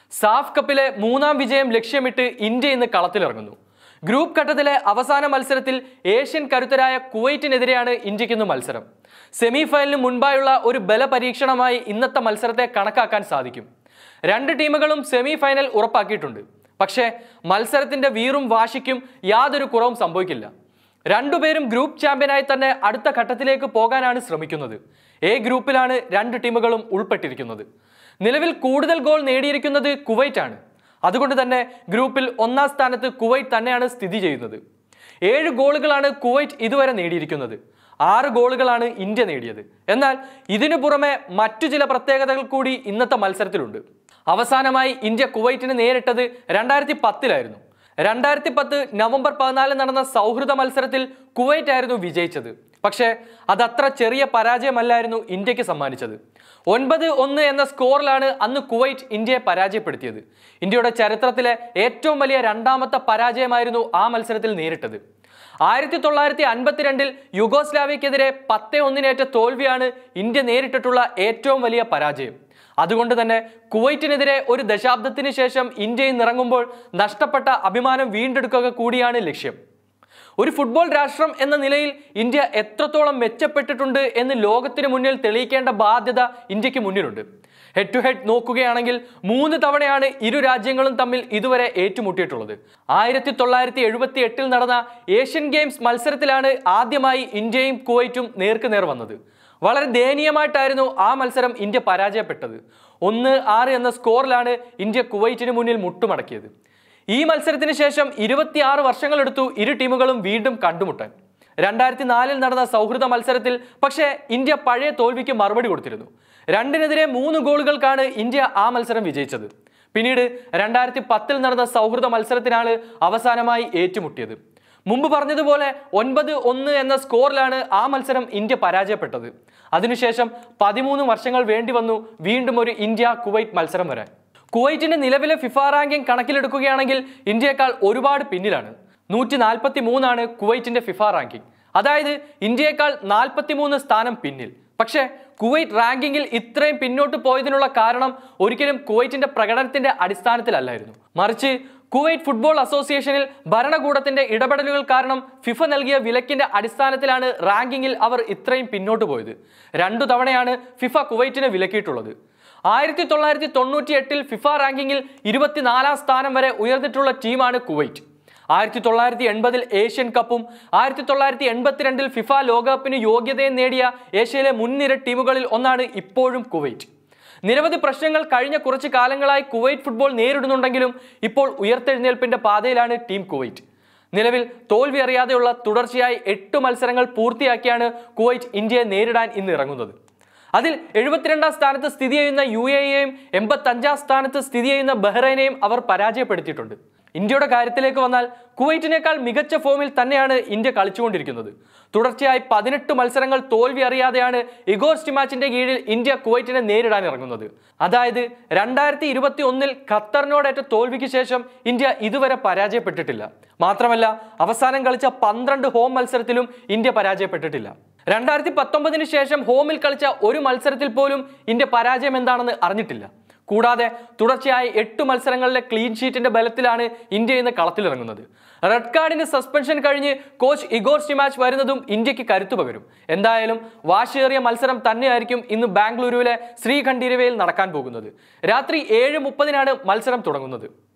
SAFF കപ്പിലെ മൂന്നാം വിജയം ലക്ഷ്യമിട്ട് ഇന്ത്യ ഇന്ന് കളത്തിലിറങ്ങുന്നു ഗ്രൂപ്പ് ഘട്ടത്തിലെ അവസാന മത്സരത്തിൽ ഏഷ്യൻ കരുത്തരായ കുവൈറ്റിനെതിരെയാണ് ഇന്ത്യക്കിന്ന് മത്സരം സെമി ഫൈനലിന് മുൻപായുള്ള ഒരു ബലപരീക്ഷണമായി ഇന്നത്തെ മത്സരത്തെ കണക്കാക്കാൻ സാധിക്കും രണ്ട് ടീമുകളും സെമി ഫൈനൽ ഉറപ്പാക്കിയിട്ടുണ്ട് പക്ഷേ മത്സരത്തിന്റെ വീറും വാശിക്കും യാതൊരു കുറവും സംഭവിക്കില്ല രണ്ടുപേരും ഗ്രൂപ്പ് ചാമ്പ്യനായി തന്നെ അടുത്ത ഘട്ടത്തിലേക്ക് പോകാനാണ് ശ്രമിക്കുന്നത് എ ഗ്രൂപ്പിലാണ് രണ്ട് ടീമുകളും ഉൾപ്പെട്ടിരിക്കുന്നത് നിലവിൽ കൂടുതൽ ഗോൾ നേടിയിരിക്കുന്നത് കുവൈറ്റ് ആണ് അതുകൊണ്ട് തന്നെ ഗ്രൂപ്പിൽ ഒന്നാം സ്ഥാനത്ത് കുവൈറ്റ് തന്നെയാണ് സ്ഥിതി ചെയ്യുന്നത് ഏഴ് ഗോളുകളാണ് കുവൈറ്റ് ഇതുവരെ നേടിയിരിക്കുന്നത് ആറ് ഗോളുകളാണ് ഇന്ത്യ നേടിയത് എന്നാൽ ഇതിനു പുറമെ മറ്റു ചില പ്രത്യേകതകൾ കൂടി ഇന്നത്തെ മത്സരത്തിലുണ്ട് അവസാനമായി ഇന്ത്യ കുവൈറ്റിനെ നേരിട്ടത് രണ്ടായിരത്തി പത്തിലായിരുന്നു രണ്ടായിരത്തി പത്ത് നവംബർ പതിനാലിന് നടന്ന സൗഹൃദ മത്സരത്തിൽ കുവൈറ്റ് ആയിരുന്നു വിജയിച്ചത് പക്ഷേ അതത്ര ചെറിയ പരാജയമല്ലായിരുന്നു ഇന്ത്യക്ക് സമ്മാനിച്ചത് ഒൻപത് ഒന്ന് എന്ന സ്കോറിലാണ് അന്ന് കുവൈറ്റ് ഇന്ത്യയെ പരാജയപ്പെടുത്തിയത് ഇന്ത്യയുടെ ചരിത്രത്തിലെ ഏറ്റവും വലിയ രണ്ടാമത്തെ പരാജയമായിരുന്നു ആ മത്സരത്തിൽ നേരിട്ടത് ആയിരത്തി തൊള്ളായിരത്തി അൻപത്തിരണ്ടിൽ യുഗോസ്ലാവിയക്കെതിരെ പത്ത് ഒന്നിനേറ്റ തോൽവിയാണ് ഇന്ത്യ നേരിട്ടിട്ടുള്ള ഏറ്റവും വലിയ പരാജയം അതുകൊണ്ട് തന്നെ കുവൈറ്റിനെതിരെ ഒരു ദശാബ്ദത്തിന് ശേഷം ഇന്ത്യയിൽ നിറങ്ങുമ്പോൾ നഷ്ടപ്പെട്ട അഭിമാനം വീണ്ടെടുക്കുക കൂടിയാണ് ലക്ഷ്യം ഒരു ഫുട്ബോൾ രാഷ്ട്രം എന്ന നിലയിൽ ഇന്ത്യ എത്രത്തോളം മെച്ചപ്പെട്ടിട്ടുണ്ട് എന്ന് ലോകത്തിന് മുന്നിൽ തെളിയിക്കേണ്ട ബാധ്യത ഇന്ത്യക്ക് മുന്നിലുണ്ട് ഹെഡ് ടു ഹെഡ് നോക്കുകയാണെങ്കിൽ മൂന്ന് തവണയാണ് ഇരു രാജ്യങ്ങളും തമ്മിൽ ഇതുവരെ ഏറ്റുമുട്ടിയിട്ടുള്ളത് ആയിരത്തി തൊള്ളായിരത്തി എഴുപത്തി എട്ടിൽ നടന്ന ഏഷ്യൻ ഗെയിംസ് മത്സരത്തിലാണ് ആദ്യമായി ഇന്ത്യയും കുവൈറ്റും നേർക്കുനേർ വന്നത് വളരെ ദയനീയമായിട്ടായിരുന്നു ആ മത്സരം ഇന്ത്യ പരാജയപ്പെട്ടത് ഒന്ന് ആറ് എന്ന സ്കോറിലാണ് ഇന്ത്യ കുവൈറ്റിന് മുന്നിൽ മുട്ടുമടക്കിയത് ഈ മത്സരത്തിന് ശേഷം ഇരുപത്തിയാറ് വർഷങ്ങളെടുത്തു ഇരു ടീമുകളും വീണ്ടും കണ്ടുമുട്ടാൻ രണ്ടായിരത്തി നാലിൽ നടന്ന സൗഹൃദ മത്സരത്തിൽ പക്ഷേ ഇന്ത്യ പഴയ തോൽവിക്ക് മറുപടി കൊടുത്തിരുന്നു രണ്ടിനെതിരെ മൂന്ന് ഗോളുകൾക്കാണ് ഇന്ത്യ ആ മത്സരം വിജയിച്ചത് പിന്നീട് രണ്ടായിരത്തി പത്തിൽ നടന്ന സൗഹൃദ മത്സരത്തിനാണ് അവസാനമായി ഏറ്റുമുട്ടിയത് മുമ്പ് പറഞ്ഞതുപോലെ ഒൻപത് ഒന്ന് എന്ന സ്കോറിലാണ് ആ മത്സരം ഇന്ത്യ പരാജയപ്പെട്ടത് അതിനുശേഷം പതിമൂന്ന് വർഷങ്ങൾ വേണ്ടി വന്നു വീണ്ടും ഒരു ഇന്ത്യ കുവൈറ്റ് മത്സരം വരാൻ കുവൈറ്റിന്റെ നിലവിലെ ഫിഫ റാങ്കിംഗ് കണക്കിലെടുക്കുകയാണെങ്കിൽ ഇന്ത്യയേക്കാൾ ഒരുപാട് പിന്നിലാണ് നൂറ്റി നാൽപ്പത്തി മൂന്നാണ് കുവൈറ്റിന്റെ ഫിഫ റാങ്കിംഗ് അതായത് ഇന്ത്യയേക്കാൾ നാൽപ്പത്തി മൂന്ന് സ്ഥാനം പിന്നിൽ പക്ഷേ കുവൈറ്റ് റാങ്കിങ്ങിൽ ഇത്രയും പിന്നോട്ട് പോയതിനുള്ള കാരണം ഒരിക്കലും കുവൈറ്റിന്റെ പ്രകടനത്തിന്റെ അടിസ്ഥാനത്തിലല്ലായിരുന്നു മറിച്ച് കുവൈറ്റ് ഫുട്ബോൾ അസോസിയേഷനിൽ ഭരണകൂടത്തിന്റെ ഇടപെടലുകൾ കാരണം ഫിഫ നൽകിയ വിലക്കിന്റെ അടിസ്ഥാനത്തിലാണ് റാങ്കിങ്ങിൽ അവർ ഇത്രയും പിന്നോട്ട് പോയത് രണ്ടു തവണയാണ് ഫിഫ കുവൈറ്റിനെ വിലക്കിയിട്ടുള്ളത് ആയിരത്തി തൊള്ളായിരത്തി തൊണ്ണൂറ്റി എട്ടിൽ ഫിഫ റാങ്കിങ്ങിൽ ഇരുപത്തിനാലാം സ്ഥാനം വരെ ഉയർന്നിട്ടുള്ള ടീമാണ് കുവൈറ്റ് ആയിരത്തി തൊള്ളായിരത്തി എൺപതിൽ ഏഷ്യൻ കപ്പും ആയിരത്തി തൊള്ളായിരത്തി എൺപത്തിരണ്ടിൽ ഫിഫ ലോകകപ്പിന് യോഗ്യതയും നേടിയ ഏഷ്യയിലെ മുൻനിര ടീമുകളിൽ ഒന്നാണ് ഇപ്പോഴും കുവൈറ്റ് നിരവധി പ്രശ്നങ്ങൾ കഴിഞ്ഞ കുറച്ച് കാലങ്ങളായി കുവൈറ്റ് ഫുട്ബോൾ നേരിടുന്നുണ്ടെങ്കിലും ഇപ്പോൾ ഉയർത്തെഴുന്നേൽപ്പിന്റെ പാതയിലാണ് ടീം കുവൈറ്റ് നിലവിൽ തോൽവി അറിയാതെയുള്ള തുടർച്ചയായി എട്ട് മത്സരങ്ങൾ പൂർത്തിയാക്കിയാണ് കുവൈറ്റ് ഇന്ത്യയെ നേരിടാൻ ഇന്ന് ഇറങ്ങുന്നത് അതിൽ എഴുപത്തിരണ്ടാം സ്ഥാനത്ത് സ്ഥിതി ചെയ്യുന്ന യു എയെയും എൺപത്തഞ്ചാം സ്ഥാനത്ത് സ്ഥിതി ചെയ്യുന്ന ബഹ്റൈനെയും അവർ പരാജയപ്പെടുത്തിയിട്ടുണ്ട് ഇന്ത്യയുടെ കാര്യത്തിലേക്ക് വന്നാൽ കുവൈറ്റിനേക്കാൾ മികച്ച ഫോമിൽ തന്നെയാണ് ഇന്ത്യ കളിച്ചുകൊണ്ടിരിക്കുന്നത് തുടർച്ചയായി പതിനെട്ട് മത്സരങ്ങൾ തോൽവി അറിയാതെയാണ് ഇഗോർ സ്റ്റിമാച്ചിന്റെ കീഴിൽ ഇന്ത്യ കുവൈറ്റിനെ നേരിടാൻ ഇറങ്ങുന്നത് അതായത് രണ്ടായിരത്തി ഇരുപത്തി ഒന്നിൽ ഖത്തറിനോടേറ്റ തോൽവിക്ക് ശേഷം ഇന്ത്യ ഇതുവരെ പരാജയപ്പെട്ടിട്ടില്ല മാത്രമല്ല അവസാനം കളിച്ച പന്ത്രണ്ട് ഹോം മത്സരത്തിലും ഇന്ത്യ പരാജയപ്പെട്ടിട്ടില്ല രണ്ടായിരത്തി പത്തൊമ്പതിന് ശേഷം ഹോമിൽ കളിച്ച ഒരു മത്സരത്തിൽ പോലും ഇന്ത്യ പരാജയം എന്താണെന്ന് അറിഞ്ഞിട്ടില്ല കൂടാതെ തുടർച്ചയായി എട്ട് മത്സരങ്ങളിലെ ക്ലീൻ ഷീറ്റിന്റെ ബലത്തിലാണ് ഇന്ത്യ ഇന്ന് കളത്തിലിറങ്ങുന്നത് റെഡ് കാർഡിന് സസ്പെൻഷൻ കഴിഞ്ഞ് കോച്ച് ഇഗോർ സ്റ്റിമാച്ച് വരുന്നതും ഇന്ത്യക്ക് കരുത്തു പകരും എന്തായാലും വാശിയേറിയ മത്സരം തന്നെയായിരിക്കും ഇന്ന് ബാംഗ്ലൂരുവിലെ ശ്രീഖണ്ഡീരവയിൽ നടക്കാൻ പോകുന്നത് രാത്രി ഏഴ് മുപ്പതിനാണ് മത്സരം തുടങ്ങുന്നത്